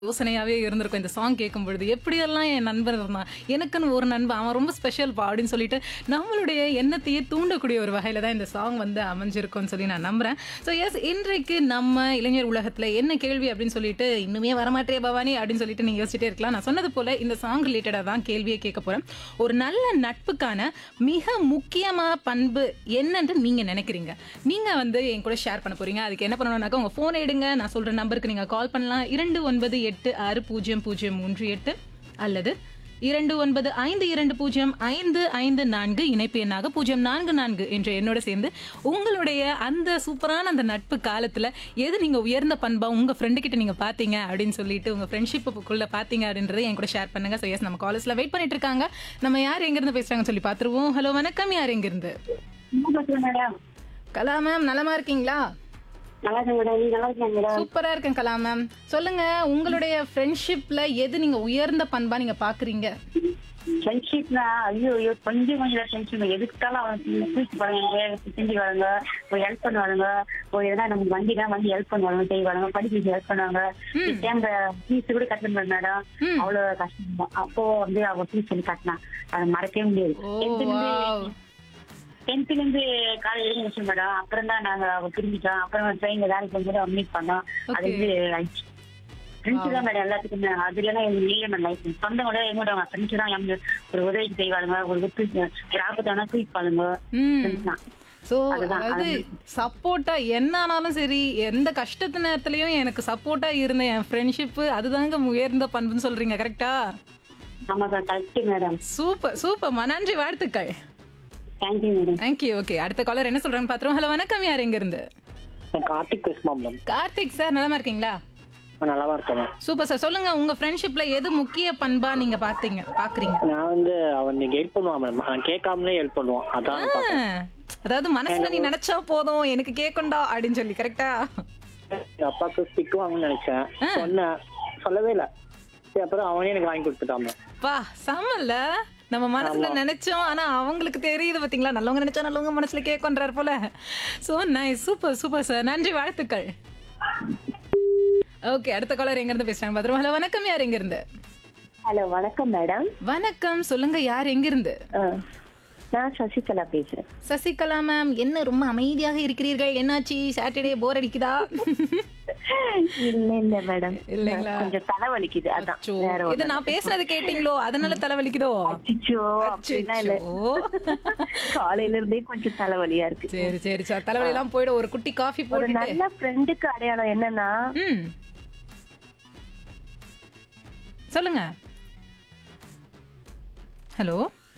யோசனையாவே இருந்திருக்கும் இந்த சாங் கேட்கும் பொழுது எப்படியெல்லாம் என் நண்பர் இருந்தான் எனக்குன்னு ஒரு நண்பன் அவன் ரொம்ப ஸ்பெஷல்ப்பா அப்படின்னு சொல்லிட்டு நம்மளுடைய எண்ணத்தையே தூண்டக்கூடிய ஒரு வகையில தான் இந்த சாங் வந்து அமைஞ்சிருக்கும்னு சொல்லி நான் நம்புறேன் ஸோ எஸ் இன்றைக்கு நம்ம இளைஞர் உலகத்துல என்ன கேள்வி அப்படின்னு சொல்லிட்டு இன்னுமே வரமாட்டே பவானி அப்படின்னு சொல்லிட்டு நீங்க யோசிச்சுட்டே இருக்கலாம் நான் சொன்னது போல இந்த சாங் ரிலேட்டடாக தான் கேள்வியை கேட்க போறேன் ஒரு நல்ல நட்புக்கான மிக முக்கியமான பண்பு என்னன்னு நீங்க நினைக்கிறீங்க நீங்க வந்து என் கூட ஷேர் பண்ண போறீங்க அதுக்கு என்ன பண்ணணும்னாக்கா உங்க போன் எடுங்க நான் சொல்ற நம்பருக்கு நீங்க கால் பண்ணலாம் இரண்டு ஒன்பது எட்டு ஆறு பூஜ்ஜியம் பூஜ்ஜியம் மூன்று எட்டு அல்லது இரண்டு ஒன்பது ஐந்து இரண்டு பூஜ்ஜியம் ஐந்து ஐந்து நான்கு இணைப்பு எண்ணாக பூஜ்ஜியம் நான்கு நான்கு என்ற எண்ணோட சேர்ந்து உங்களுடைய அந்த சூப்பரான அந்த நட்பு காலத்துல எது நீங்க உயர்ந்த பண்பா உங்க ஃப்ரெண்டு கிட்ட நீங்க பாத்தீங்க அப்படின்னு சொல்லிட்டு உங்க ஃப்ரெண்ட்ஷிப்புக்குள்ள பாத்தீங்க அப்படின்றத என் கூட ஷேர் பண்ணுங்க ஸோ எஸ் நம்ம காலேஜ்ல வெயிட் பண்ணிட்டு இருக்காங்க நம்ம யார் எங்க இருந்து பேசுறாங்கன்னு சொல்லி பாத்துருவோம் ஹலோ வணக்கம் யார் எங்க இருந்து மேடம் கலா மேம் நலமா இருக்கீங்களா நல்லா இருக்கேன் மேடம் நீங்க நல்லா இருக்கீங்க மேடம் சூப்பரா இருக்கேன் கலா மேம் சொல்லுங்க உங்களுடைய ஃப்ரெண்ட்ஷிப்ல எது நீங்க உயர்ந்த பண்பா நீங்க பாக்குறீங்க ஃப்ரெண்ட்ஷிப்னா ஐயோ ஐயோ கொஞ்சம் கொஞ்சம் ஃப்ரெண்ட்ஷிப் எதுக்காலும் அவன் தூக்கி பாருங்க செஞ்சு வராங்க ஒரு ஹெல்ப் பண்ணுவாங்க ஒரு எதனா நமக்கு வண்டினா வண்டி ஹெல்ப் பண்ணுவாங்க செய்வாங்க படிக்க ஹெல்ப் பண்ணுவாங்க கேம்ப ஃபீஸ் கூட கட்டணும் மேடம் ம். அவ்வளவு கஷ்டம் தான். அப்போ வந்து அவ ஃபீஸ் சொல்லி கட்டினா அதை மறக்கவே முடியாது ஓ டென்த்ல வாவ் இருந்து டென்த்ல இருந்து காலேஜ் வரைக்கும் வச்சோம் மேடம் அப்புறம் தான் நாங்க அவ திரும்பிட்டோம் அப்புறம் ட்ரெயின்ல வேலைக்கு போகும்போது மீட் பண்ணோம் அது வந்து ஆயிடுச்சு ஃப்ரெண்ட்ஸ் தான் மேடம் எல்லாத்துக்குமே அது இல்லைன்னா எங்க இல்லையே மேடம் லைஃப் சொந்தங்களோட எங்கோட அவங்க ஃப்ரெண்ட்ஸ் தான் எங்க ஒரு உதவி செய்வாங்க ஒரு விட்டு ஒரு ஆபத்தான தூக்கிப்பாளுங்க ம் friends தான். ஸோ அதுதான், அதாவது சப்போர்ட்டா என்ன ஆனாலும் சரி எந்த கஷ்டத்து நேரத்துலயும் எனக்கு சப்போர்ட்டா இருந்த என் ஃப்ரெண்ட்ஷிப்பு அதுதாங்க உயர்ந்த பண்புன்னு சொல்றீங்க கரெக்டா ஆமா சார் கரெக்ட் மேடம் சூப்பர் சூப்பர்மா நன்றி வாழ்த்துக்கள் தேங்க்யூ மேடம் தேங்க்யூ ஓகே அடுத்த காலர் என்ன சொல்றாங்க பாத்துருவோம் ஹலோ வணக்கம் யார் எங்க இருந்து கார்த்திக் பேசுமா மேம் கார்த்திக் சார் நலமா இருக்கீங்களா நல்லாவா இருக்கேன் மேம் சூப்பர் சார் சொல்லுங்க உங்க ஃப்ரெண்ட்ஷிப்ல எது முக்கிய பண்பா நீங்க பாத்தீங்க பாக்குறீங்க நான் வந்து அவன் நீங்க ஹெல்ப் பண்ணுவான் மேம் நான் கேட்காமலே ஹெல்ப் பண்ணுவான் அதான் நான் பார்த்தேன். ஆ, அதாவது மனசுல நீ நினைச்சா போதும் எனக்கு கேட்கண்டா அப்படின்னு சொல்லி கரெக்டா எங்க அப்பாவுக்கு திட்டுவாங்கன்னு நினைச்சேன் சொன்னேன் சொல்லவே இல்லை சரி அப்புறம் அவனே எனக்கு வாங்கி கொடுத்துட்டான் மேம் பா சமல்ல நம்ம மனசுல நினைச்சோம் ஆனா அவங்களுக்கு தெரியுது பாத்தீங்களா நல்லவங்க நினைச்சா நல்லவங்க மனசுல கேட்கன்றாரு போல so nice super super sir நன்றி வாழ்த்துக்கள் ஓகே அடுத்த காலர் எங்க இருந்து பேசுறாங்க பாத்துருவோம் ஹலோ வணக்கம் யார் எங்க இருந்து ஹலோ வணக்கம் மேடம் வணக்கம் சொல்லுங்க யார் எங்க இருந்து நான் சசிகலா பேசுறேன் சசிகலா மேம் என்ன ரொம்ப அமைதியாக இருக்கிறீர்கள் என்னாச்சு சாட்டர்டே போர் அடிக்குதா இல்ல இல்ல மேடம் இல்லைங்களா? கொஞ்சம் தலைவலிக்குது அதான் அச்சோ, வேற இது நான் பேசுனது கேட்டீங்களோ அதனால தலைவலிக்குதோ அச்சோ அப்படிலாம் இல்ல அச்சோ. காலையில இருந்தே கொஞ்சம் தலைவலியா இருக்கு சரி சரி சார் தலைவலி எல்லாம் போயிடும் ஒரு குட்டி காஃபி ஒரு போட்டுட்டு நல்ல ஃப்ரெண்டுக்கு அடையாளம் என்னன்னா ம் சொல்லுங்க ஹலோ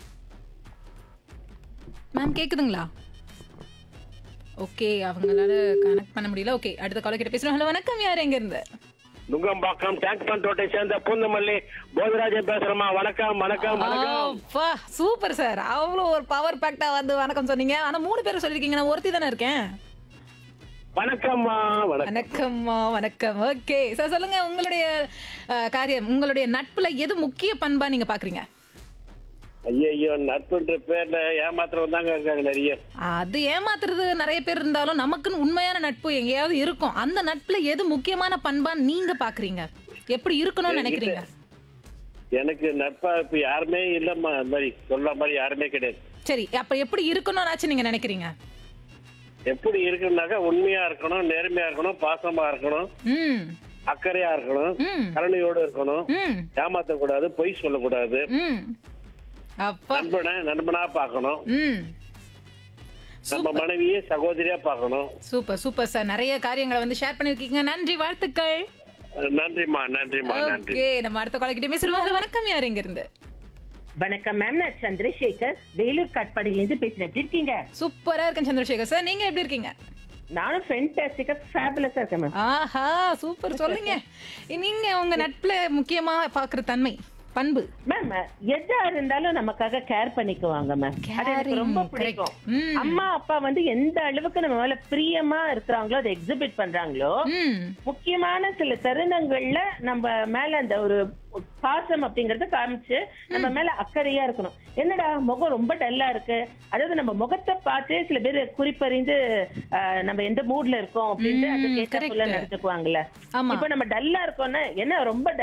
மேம் கேக்குதுங்களா ஓகே அவங்களால கனெக்ட் பண்ண முடியல ஓகே அடுத்த கால கிட்ட பேசுறோம் ஹலோ வணக்கம் யார் எங்க இருந்து நுங்கம்பாக்கம் டேங்க் பண்டோட்டை சேர்ந்த பூந்தமல்லி போதராஜன் பேசுறமா வணக்கம் வணக்கம் வணக்கம் அப்பா சூப்பர் சார் அவ்வளோ ஒரு பவர் பேக்டா வந்து வணக்கம் சொன்னீங்க ஆனா மூணு பேர் சொல்லிருக்கீங்க நான் ஒருத்தி தானே இருக்கேன் வணக்கம்மா வணக்கம் வணக்கம்மா வணக்கம் ஓகே சார் சொல்லுங்க உங்களுடைய அஹ், காரியம் உங்களுடைய நட்புல எது முக்கிய பண்பா நீங்க பாக்குறீங்க ஐயோ நட்புன்ற பேர்ல ஏமாத்திரம் தாங்க இருக்காங்க நிறைய அது ஏமாத்துறது நிறைய பேர் இருந்தாலும் நமக்குன்னு உண்மையான நட்பு எங்கேயாவது இருக்கும் அந்த நட்புல எது முக்கியமான பண்பா நீங்க பாக்குறீங்க எப்படி இருக்கணும்னு நினைக்கிறீங்க எனக்கு நட்பா இப்ப யாருமே இல்லம்மா அந்த மாதிரி சொல்ற மாதிரி யாருமே கிடையாது சரி அப்ப எப்படி இருக்கணும்னாச்சும் நீங்க நினைக்கிறீங்க எப்படி இருக்குன்னாக்கா உண்மையா இருக்கணும் நேர்மையா இருக்கணும் பாசமா இருக்கணும் ம் அக்கறையா இருக்கணும் ம் கருணையோட இருக்கணும் ம் ஏமாத்தக்கூடாது பொய் சொல்லக்கூடாது ம் அப்பா நண்பனை நண்பனா பார்க்கணும் ம் நம்ம மனைவியை சகோதரியா பார்க்கணும் சூப்பர் சூப்பர் சார் நிறைய காரியங்களை வந்து ஷேர் பண்ணிருக்கீங்க நன்றி வாழ்த்துக்கள் நன்றிம்மா நன்றிம்மா நன்றி ஓகே நம்ம அடுத்த காலக்கிட்டே பேசுறோம் வணக்கம் யார் எங்க இருந்து வணக்கம் மேம் நான் சந்திரசேகர் வேலூர் காட்பாடியிலேருந்து பேசுறேன் எப்படி இருக்கீங்க சூப்பரா இருக்கேன் சந்திரசேகர் சார் நீங்க எப்படி இருக்கீங்க நானும் ஃபென்டாஸ்டிக்கா ஃபேபுலஸா இருக்கேன் மேம் ஆஹா சூப்பர் சொல்லுங்க நீங்க உங்க நட்புல முக்கியமா பாக்குற தன்மை பண்பு மேம் எதா இருந்தாலும் நமக்காக கேர் பண்ணிக்குவாங்க மேம் அது எனக்கு ரொம்ப Caring, பிடிக்கும் correct. ம். அம்மா அப்பா வந்து எந்த அளவுக்கு நம்ம மேல பிரியமா இருக்கிறாங்களோ அதை எக்ஸிபிட் பண்றாங்களோ ம் முக்கியமான சில தருணங்கள்ல நம்ம மேல அந்த ஒரு பாசம் அப்படிங்கறத காமிச்சு நம்ம மேல அக்கறையா இருக்கணும் என்னடா முகம் ரொம்ப டல்லா இருக்கு அதாவது நம்ம முகத்தை பார்த்தே சில பேர் குறிப்பறிந்து ஆஹ், நம்ம எந்த மூட்ல இருக்கோம் அப்படின்ட்டு ம், அதுக்கு ஏற்ற correct. நடந்துக்குவாங்கல்ல ஆமா இப்ப நம்ம டல்லா இருக்கோம்னா என்ன ரொம்ப